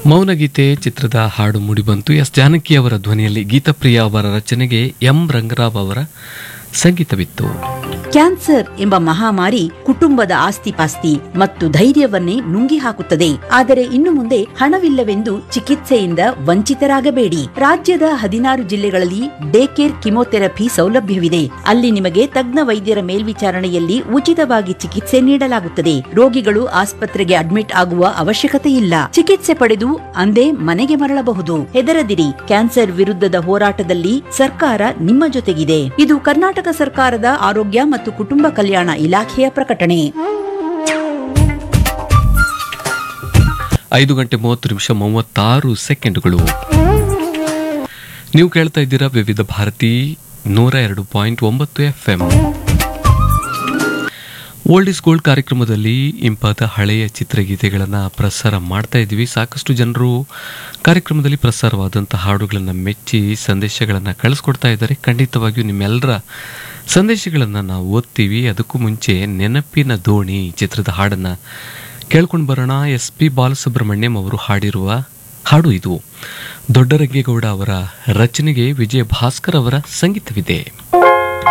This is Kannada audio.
ಮೌನಗೀತೆ ಚಿತ್ರದ ಹಾಡು ಮೂಡಿಬಂತು ಎಸ್ ಜಾನಕಿ ಅವರ ಧ್ವನಿಯಲ್ಲಿ ಗೀತಪ್ರಿಯ ಅವರ ರಚನೆಗೆ ಎಂ ರಂಗರಾವ್ ಅವರ ಸಂಗೀತವಿತ್ತು ಕ್ಯಾನ್ಸರ್ ಎಂಬ ಮಹಾಮಾರಿ ಕುಟುಂಬದ ಆಸ್ತಿಪಾಸ್ತಿ ಮತ್ತು ಧೈರ್ಯವನ್ನೇ ನುಂಗಿ ಹಾಕುತ್ತದೆ ಆದರೆ ಇನ್ನು ಮುಂದೆ ಹಣವಿಲ್ಲವೆಂದು ಚಿಕಿತ್ಸೆಯಿಂದ ವಂಚಿತರಾಗಬೇಡಿ ರಾಜ್ಯದ ಹದಿನಾರು ಜಿಲ್ಲೆಗಳಲ್ಲಿ ಡೇ ಕೇರ್ ಕಿಮೋಥೆರಪಿ ಸೌಲಭ್ಯವಿದೆ ಅಲ್ಲಿ ನಿಮಗೆ ತಜ್ಞ ವೈದ್ಯರ ಮೇಲ್ವಿಚಾರಣೆಯಲ್ಲಿ ಉಚಿತವಾಗಿ ಚಿಕಿತ್ಸೆ ನೀಡಲಾಗುತ್ತದೆ ರೋಗಿಗಳು ಆಸ್ಪತ್ರೆಗೆ ಅಡ್ಮಿಟ್ ಆಗುವ ಅವಶ್ಯಕತೆ ಇಲ್ಲ ಚಿಕಿತ್ಸೆ ಪಡೆದು ಅಂದೇ ಮನೆಗೆ ಮರಳಬಹುದು ಹೆದರದಿರಿ ಕ್ಯಾನ್ಸರ್ ವಿರುದ್ಧದ ಹೋರಾಟದಲ್ಲಿ ಸರ್ಕಾರ ನಿಮ್ಮ ಜೊತೆಗಿದೆ ಇದು ಕರ್ನಾಟಕ ಸರ್ಕಾರದ ಆರೋಗ್ಯ ಮತ್ತು ಕುಟುಂಬ ಕಲ್ಯಾಣ ಇಲಾಖೆಯ ಪ್ರಕಟಣೆ ಐದು ಗಂಟೆ ಮೂವತ್ತು ನಿಮಿಷ ಮೂವತ್ತಾರು ಸೆಕೆಂಡ್ಗಳು ನೀವು ಕೇಳ್ತಾ ಇದ್ದೀರಾ ವಿವಿಧ ಭಾರತಿ ನೂರ ಎರಡು ಪಾಯಿಂಟ್ ಒಂಬತ್ತು F M old is gold ಕಾರ್ಯಕ್ರಮದಲ್ಲಿ ಇಂಪಾದ ಹಳೆಯ ಚಿತ್ರಗೀತೆಗಳನ್ನು ಪ್ರಸಾರ ಮಾಡ್ತಾ ಇದ್ದೀವಿ ಸಾಕಷ್ಟು ಜನರು ಕಾರ್ಯಕ್ರಮದಲ್ಲಿ ಪ್ರಸಾರವಾದಂಥ ಹಾಡುಗಳನ್ನು ಮೆಚ್ಚಿ ಸಂದೇಶಗಳನ್ನು ಕಳಿಸ್ಕೊಡ್ತಾ ಇದ್ದಾರೆ ಖಂಡಿತವಾಗಿಯೂ ನಿಮ್ಮೆಲ್ಲರ ಸಂದೇಶಗಳನ್ನು ನಾವು ಓದ್ತೀವಿ ಅದಕ್ಕೂ ಮುಂಚೆ ನೆನಪಿನ ದೋಣಿ ಚಿತ್ರದ ಹಾಡನ್ನು ಕೇಳ್ಕೊಂಡು ಬರೋಣ ಎಸ್ ಪಿ ಬಾಲಸುಬ್ರಹ್ಮಣ್ಯಂ ಅವರು ಹಾಡಿರುವ ಹಾಡು ಇದು ದೊಡ್ಡರಂಗೇಗೌಡ ಅವರ ರಚನೆಗೆ ವಿಜಯ ಭಾಸ್ಕರ್ ಅವರ ಸಂಗೀತವಿದೆ